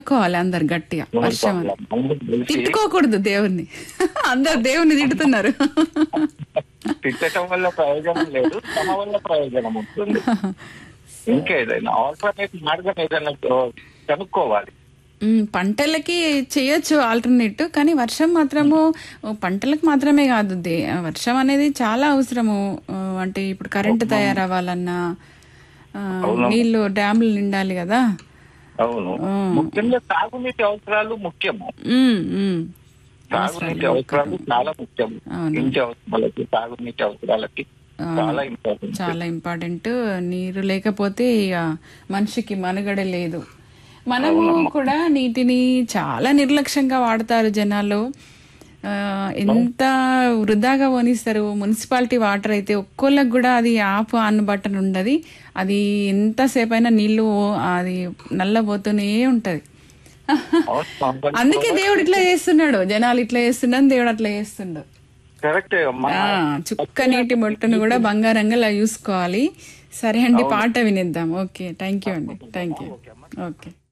తిట్టుకోవాలి అందరు గట్టిగా వర్షం అని అందరూ కలిసి తిట్టుకోకూడదు దేవుణ్ణి అందరు దేవుణ్ణి తిడుతున్నారు తిట్టడం వల్ల ప్రయోజనం లేదు తమ వల్ల ప్రయోజనం ఉంటుంది ఇంకేదైనా ఆల్టర్నేట్ మార్గం ఏదైనా కనుక్కోవాలి ఉమ్, పంటలకి చేయొచ్చు ఆల్టర్నేట్ కానీ వర్షం మాత్రము ఓ, పంటలకు మాత్రమే కాదు దే- వర్షం అనేది చాలా అవసరము ఆ, అంటే ఇప్పుడు కరెంటు తయారవ్వాలన్నా ఆ, నీళ్లు డ్యాములు నిండాలి కదా అవును ముఖ్యంగా తాగునీటి అవసరాలు ముఖ్యము ఉమ్, ఉమ్. తాగునీటి అవసరాలు చాలా ముఖ్యం ఇంటి అవసరాలకి తాగునీటి అవసరాలకి చాలా ఇంపార్టెంట్ చాలా ఇంపార్టెంట్ నీరు లేకపోతే ఇక మనిషికి మనుగడ లేదు మనము కూడా నీటిని చాలా నిర్లక్ష్యంగా వాడతారు జనాలు ఆ, ఎంత వృధాగా పోనిస్తారు మున్సిపాలిటీ వాటర్ అయితే ఒక్కోళ్ళకి కూడా అది ఆపు ఆన్ బటన్ ఉండదు అది ఎంతసేపు అయినా నీళ్లు అది నల్లబోతూనే ఉంటది అందుకే దేవుడు ఇట్లా చేస్తున్నాడు జనాలు ఇట్లా చేస్తున్నాడు దేవుడు అట్లా చేస్తుండు కరెక్ట్ ఆ, చుక్క నీటి బొట్టును కూడా బంగారంగా ఇలా చూసుకోవాలి సరే అండి పాట వినిద్దాం ఓకే థ్యాంక్ యూ అండి థ్యాంక్ యూ ఓకే